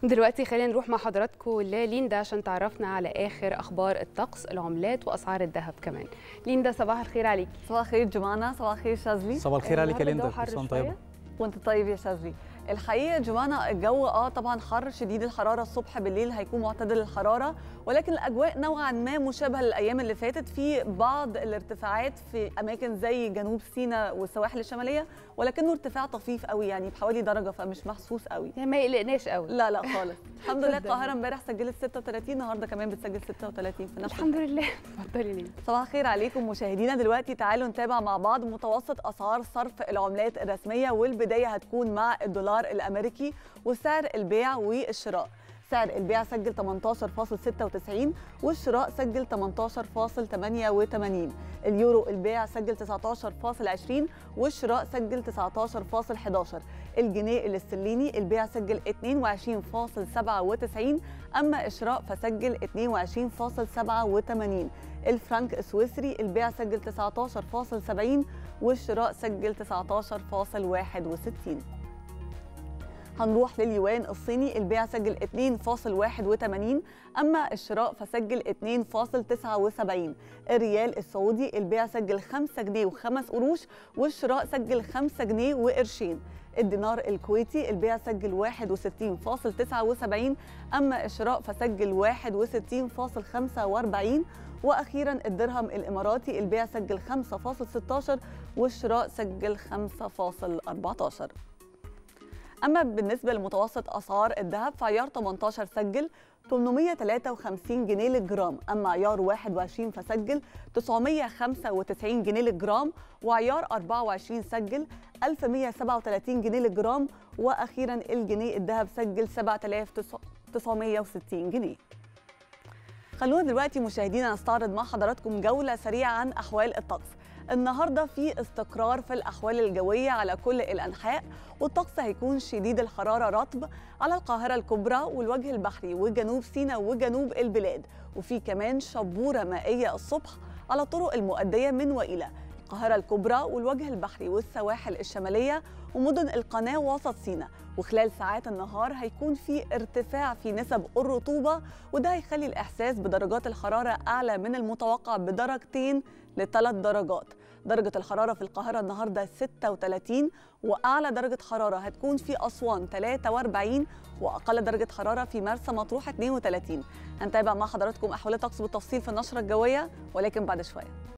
دلوقتي خلينا نروح مع حضراتكم لليندا عشان تعرفنا على اخر اخبار الطقس العملات واسعار الذهب كمان ليندا صباح الخير عليكي صباح الخير جمانة صباح الخير شاذلي صباح الخير عليك يا النهاردة ليندا الجو حر كل سنة وأنت شوية. طيبة وانت طيب يا شاذلي الحقيقه جمانة الجو اه طبعا حر شديد الحراره الصبح بالليل هيكون معتدل الحراره ولكن الاجواء نوعا ما مشابهه للايام اللي فاتت في بعض الارتفاعات في اماكن زي جنوب سيناء والسواحل الشماليه ولكنه ارتفاع طفيف قوي يعني بحوالي درجه فمش محسوس قوي يعني ما يقلقناش قوي لا لا خالص الحمد لله صدقني. القاهره امبارح سجلت 36 النهارده كمان بتسجل 36 في نفس الحمد لله اتفضلي ليندا صباح الخير عليكم مشاهدينا دلوقتي تعالوا نتابع مع بعض متوسط اسعار صرف العملات الرسميه والبدايه هتكون مع الدولار الامريكي وسعر البيع والشراء سعر البيع سجل 18.96 والشراء سجل 18.88 اليورو البيع سجل 19.20 والشراء سجل 19.11 الجنيه الاسترليني البيع سجل 22.97 أما الشراء فسجل 22.87 الفرنك السويسري البيع سجل 19.70 والشراء سجل 19.61 هنروح لليوان الصيني البيع سجل 2.81 أما الشراء فسجل 2.79 الريال السعودي البيع سجل 5 جنيه و5 قروش والشراء سجل 5 جنيه وقرشين الدينار الكويتي البيع سجل 61.79 أما الشراء فسجل 61.45 وأخيرا الدرهم الإماراتي البيع سجل 5.16 والشراء سجل 5.14 أما بالنسبة لمتوسط أسعار الذهب فعيار 18 سجل 853 جنيه للجرام أما عيار 21 فسجل 995 جنيه للجرام وعيار 24 سجل 1137 جنيه للجرام وأخيرا الجنيه الذهب سجل 7960 جنيه خلونا دلوقتي مشاهدينا نستعرض مع حضراتكم جولة سريعة عن أحوال الطقس النهارده في استقرار في الاحوال الجويه على كل الانحاء والطقس هيكون شديد الحراره رطب على القاهره الكبرى والوجه البحري وجنوب سيناء وجنوب البلاد وفي كمان شبوره مائيه الصبح على الطرق المؤديه من والى القاهرة الكبرى والوجه البحري والسواحل الشمالية ومدن القناة وسط سيناء وخلال ساعات النهار هيكون في ارتفاع في نسب الرطوبة وده هيخلي الإحساس بدرجات الحرارة أعلى من المتوقع بدرجتين لثلاث درجات درجة الحرارة في القاهرة النهاردة 36 وأعلى درجة حرارة هتكون في أسوان 43 وأقل درجة حرارة في مرسى مطروح 32 هنتابع مع حضراتكم أحوال الطقس بالتفصيل في النشرة الجوية ولكن بعد شوية